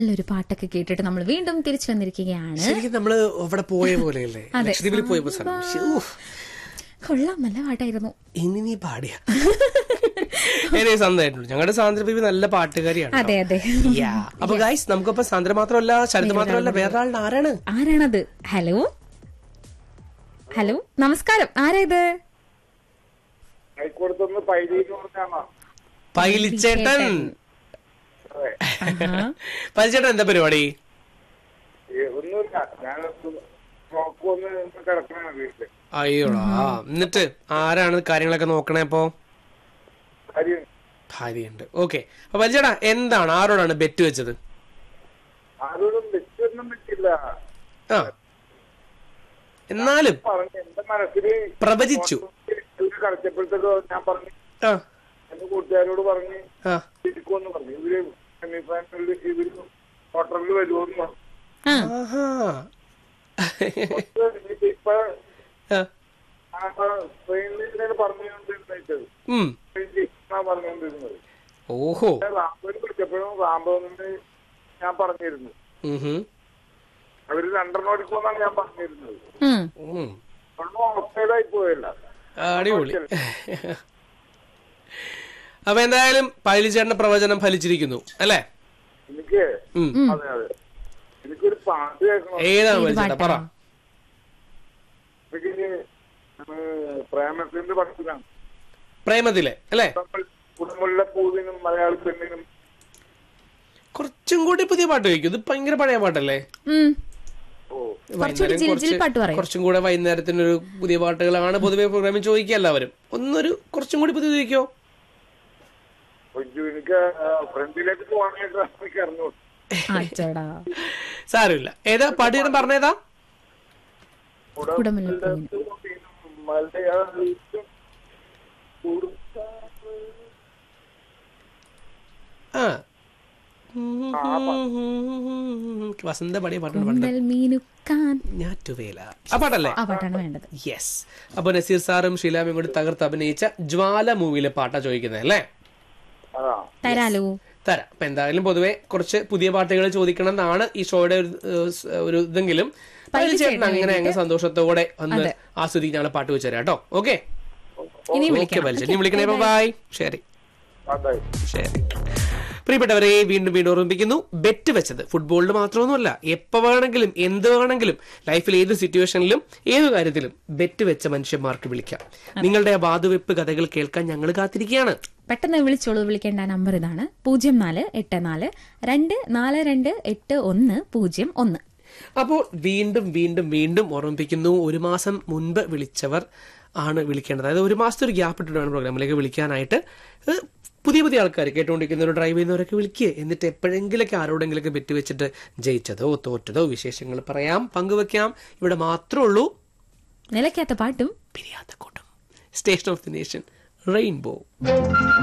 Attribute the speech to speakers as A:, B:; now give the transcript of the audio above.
A: നല്ലൊരു പാട്ടൊക്കെ കേട്ടിട്ട് നമ്മൾ വീണ്ടും തിരിച്ചു വന്നിരിക്കുകയാണ്
B: ശരിക്കും നമ്മള് അവിടെ പോയ പോലെയല്ലേ
A: അതെ.
B: ലക്ഷദ്വീപിൽ പോയപ്പോ സ്ഥലം ശ്ശേ, ഊഫ്.
A: കൊള്ളാം നല്ല പാട്ടായിരുന്നു
B: ഇനി നീ പാടിയ ഏറെ സന്തമായിട്ടുണ്ട് ഞങ്ങളുടെ സാന്ദ്ര ബേബി നല്ല പാട്ടുകാരിയാണ്
A: അതെ അതെ
B: Yeah. അപ്പൊ ഗൈസ് നമുക്കിപ്പോ സാന്ദ്ര മാത്രമല്ല ശരത് മാത്രമല്ല വേറെ ആളുടെ ആരാണ്
A: ആരാണത് ഹലോ ഹലോ നമസ്കാരം ആരാ ഇത്
C: ഹൈക്കോടതി പൈലിന്ന് പറഞ്ഞാണോ
B: പൈലിച്ചേട്ടൻ
C: അതെ
A: ആഹാ.
B: പൈലിച്ചേട്ടൻ എന്താ പരിപാടി
C: ഏ, ഒന്നുമില്ല ഞാൻ ബ്ലോക്ക് വന്ന് കിടക്കണ വീട്ടില്
B: അയ്യോടാ എന്നിട്ട് ആരാണ് കാര്യങ്ങളൊക്കെ നോക്കണേ ഇപ്പോ
C: കാര്യം
B: ഭാര്യയുണ്ട് ഓക്കെ അപ്പൊ പൈലിച്ചേട്ടാ എന്താണ് ആരോടാണ് ബെറ്റ് വെച്ചത്
C: ആരോടും വെച്ചൊന്നും പറ്റില്ല
B: ആ എന്നാലും
C: പറഞ്ഞു എന്റെ മനസ്സില്
B: പ്രവചിച്ചു
C: ഇവര് കളിച്ചപ്പോഴത്തേക്ക് ഞാൻ പറഞ്ഞു
B: ആ
C: എന്റെ കൂട്ടുകാരോട് പറഞ്ഞ്
B: ആ
C: ഇരിക്കുമെന്ന് പറഞ്ഞു ഇവര് സെമിഫൈനലിൽ ഇവര് ക്വാർട്ടറിൽ വരുമെന്ന് പറഞ്ഞു
A: ആ
B: ആഹാ
C: കുറച്ച് കഴിഞ്ഞിട്ട് ഇപ്പൊ
B: ആ.
C: ട്രെയിനിൽ പറഞ്ഞുകൊണ്ടിരുന്നത്
B: ഉം
C: പറഞ്ഞുകൊണ്ടിരുന്നത്
B: ഓഹോ
C: റാംബോയിൽ വിളിച്ചപ്പോഴും റാംബോന്ന് ഞാൻ പറഞ്ഞിരുന്നു
B: ഉം ഹും.
C: അവര് രണ്ടെണ്ണം അടിക്കുമെന്നാണ് ഞാൻ പറഞ്ഞിരുന്നത്
A: ഉം.
B: ഉം.
C: ഒന്നും ഓഫ്സൈഡായി പോയല്ല
B: അടിപൊളി അപ്പൊ എന്തായാലും പൈലിച്ചേട്ടന്റെ പ്രവചനം ഫലിച്ചിരിക്കുന്നു അല്ലേ
C: എനിക്ക്
B: ഉം.
C: അതെ അതെ എനിക്കൊരു പാട്ട് കേൾക്കണം
B: ഏതാണ്
A: ഏത്
B: പൈലിച്ചേട്ടാ പറ
A: പാട്ടാ?
C: എനിക്ക് പ്രേമത്തിന്റെ പടത്തിലാണ്
B: പ്രേമത്തിലെ അല്ലേ
C: കുടുംബമുള്ള പൂവിനും മലയാളി പെണ്ണിനും
B: കുറച്ചും കൂടി പുതിയ പാട്ട് വയ്ക്കും ഇത് ഭയങ്കര പഴയ പാട്ടല്ലേ
A: ഉം.
C: ഓ
A: കുറച്ചുകൂടി ജിൽ ജിൽ പാട്ട് പറയും
B: കുറച്ചും കൂടെ വൈകുന്നേരത്തിനൊരു പുതിയ പാട്ടുകളാണ് പൊതുവെ പ്രോഗ്രാമിൽ ചോദിക്കുക എല്ലാവരും ഒന്നൊരു കുറച്ചും കൂടി പുതിയ ചോദിക്കോ
C: കൊഞ്ചു എനിക്ക് ഫ്രണ്ടിലേക്ക് പോകാനായിട്ട് എനിക്ക് അറിഞ്ഞു
A: അച്ചടാ
B: സാരമില്ല ഏതാ പാട്ടുകാരൻ പറഞ്ഞേതാ
A: കുടമുല്ല
C: മലയാളിക്കും
B: ആ വസന്ത പാടിയ പാട്ടാണ് പണ്ട്
A: കൂന്തൽ മീനുക്കാൻ
B: ഞാറ്റുവേല ആ പാട്ടല്ലേ
A: ആ പാട്ടാണ് വേണ്ടത്
B: യെസ് അപ്പൊ നസീർ സാറും ഷീലാമയും കൂടി തകർത്ത് അഭിനയിച്ച ജ്വാല മൂവിയിലെ പാട്ടാ ചോദിക്കുന്നത് അല്ലേ
C: അതാ
A: തരാലോ
B: തരാം അപ്പൊ എന്തായാലും പൊതുവെ കുറച്ച് പുതിയ പാട്ടുകൾ ചോദിക്കണം എന്നാണ് ഈ ഷോയുടെ ഒരു, ഏഹ്, ഒരു ഇതെങ്കിലും
A: പൈലി
B: ചേട്ടൻ
A: ചേട്ടന്
B: അങ്ങനെ അങ്ങ് സന്തോഷത്തോടെ ഒന്ന്
A: അതെ.
B: ആസ്വദിക്കാൻ ഞങ്ങൾ പാട്ട് വെച്ചുതരാം കേട്ടോ ഓക്കെ
A: ഇനി
B: ഓക്കെ
A: വിളിക്കാം
B: വലിച്ചു ഇനി വിളിക്കണേ ബൈ ശരി
C: അതായി
B: ശരി പ്രിയപ്പെട്ടവരെ വീണ്ടും വീണ്ടും ഓർമ്മിപ്പിക്കുന്നു ബെറ്റ് വെച്ചത് ഫുട്ബോളിൽ മാത്രമൊന്നുമല്ല എപ്പോ വേണമെങ്കിലും എന്ത് വേണമെങ്കിലും ലൈഫിൽ ഏത് സിറ്റുവേഷനിലും ഏത് കാര്യത്തിലും ബെറ്റ് വെച്ച മനുഷ്യന്മാർക്ക് വിളിക്കാം നിങ്ങളുടെ ആ വാതുവെപ്പ് കഥകൾ കേൾക്കാൻ ഞങ്ങൾ കാത്തിരിക്കുകയാണ്
A: പെട്ടെന്ന് വിളിച്ചോളൂ വിളിക്കേണ്ട നമ്പർ ഇതാണ് പൂജ്യം നാല് എട്ട് നാല് രണ്ട് നാല് രണ്ട് എട്ട് ഒന്ന് പൂജ്യം ഒന്ന്
B: അപ്പോൾ വീണ്ടും വീണ്ടും വീണ്ടും ഓർമ്മിപ്പിക്കുന്നു ഒരു മാസം മുൻപ് വിളിച്ചവർ ആണ് വിളിക്കേണ്ടത് അതായത് ഒരു മാസത്തെ ഒരു ഗ്യാപ്പ് ഇട്ടിട്ട് വേണം പ്രോഗ്രാമിലേക്ക് വിളിക്കാനായിട്ട് ഏഹ് പുതിയ പുതിയ ആൾക്കാർ കേട്ടുകൊണ്ടിരിക്കുന്നവർ ഡ്രൈവ് ചെയ്യുന്നവരൊക്കെ വിളിക്കുക എന്നിട്ട് എപ്പോഴെങ്കിലൊക്കെ ആരോടെങ്കിലൊക്കെ ബെറ്റ് വെച്ചിട്ട് ജയിച്ചതോ തോറ്റതോ വിശേഷങ്ങൾ പറയാം പങ്കുവെക്കാം ഇവിടെ മാത്രമേ ഉള്ളൂ
A: നിലയ്ക്കാത്ത പാട്ടും
B: പിരിയാത്ത കൂട്ടം station of the nation rainbow